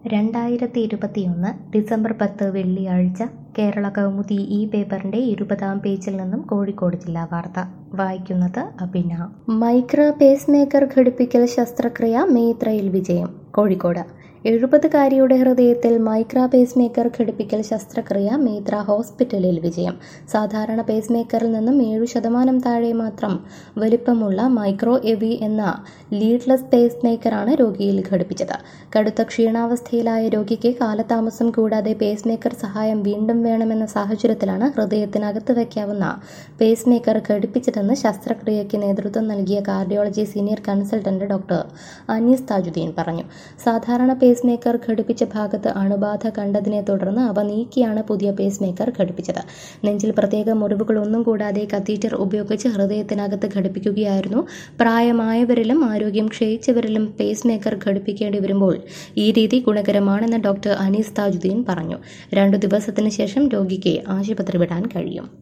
രണ്ടായിരത്തി ഇരുപത്തിയൊന്ന് ഡിസംബർ പത്ത് വെള്ളിയാഴ്ച കേരള കൗമുദി ഈ പേപ്പറിന്റെ ഇരുപതാം പേജിൽ നിന്നും കോഴിക്കോട് ജില്ലാ വാർത്ത വായിക്കുന്നത് അഭിന മൈക്രോ പേസ് മേക്കർ ഘടിപ്പിക്കൽ ശസ്ത്രക്രിയ മേത്രയിൽ വിജയം കോഴിക്കോട് എഴുപതുകാരിയുടെ ഹൃദയത്തിൽ മൈക്രോ പേസ് മേക്കർ ഘടിപ്പിക്കൽ ശസ്ത്രക്രിയ മേത്ര ഹോസ്പിറ്റലിൽ വിജയം സാധാരണ പേസ് മേക്കറിൽ നിന്നും ഏഴു ശതമാനം താഴെ മാത്രം വലിപ്പമുള്ള മൈക്രോ എവി എന്ന ലീഡ്ലെസ് പേസ് മേക്കറാണ് രോഗിയിൽ ഘടിപ്പിച്ചത് കടുത്ത ക്ഷീണാവസ്ഥയിലായ രോഗിക്ക് കാലതാമസം കൂടാതെ പേസ് മേക്കർ സഹായം വീണ്ടും വേണമെന്ന സാഹചര്യത്തിലാണ് ഹൃദയത്തിനകത്ത് വയ്ക്കാവുന്ന പേസ് മേക്കർ ഘടിപ്പിച്ചതെന്ന് ശസ്ത്രക്രിയയ്ക്ക് നേതൃത്വം നൽകിയ cardiology senior consultant doctor Anees Thajudheen പറഞ്ഞു സാധാരണ പേസ് മേക്കർ ഘടിപ്പിച്ച ഭാഗത്ത് അണുബാധ കണ്ടതിനെ തുടർന്ന് അവ നീക്കിയാണ് പുതിയ പേസ് മേക്കർ ഘടിപ്പിച്ചത് നെഞ്ചിൽ പ്രത്യേക മുറിവുകളൊന്നും കൂടാതെ കത്തീറ്റർ ഉപയോഗിച്ച് ഹൃദയത്തിനകത്ത് ഘടിപ്പിക്കുകയായിരുന്നു പ്രായമായവരിലും ആരോഗ്യം ക്ഷയിച്ചവരിലും പേസ് മേക്കർ ഘടിപ്പിക്കേണ്ടി വരുമ്പോൾ ഈ രീതി ഗുണകരമാണെന്ന് ഡോക്ടർ അനീസ് താജുദ്ദീൻ പറഞ്ഞു രണ്ടു ദിവസത്തിന് ശേഷം രോഗിക്ക് ആശുപത്രി വിടാൻ കഴിയും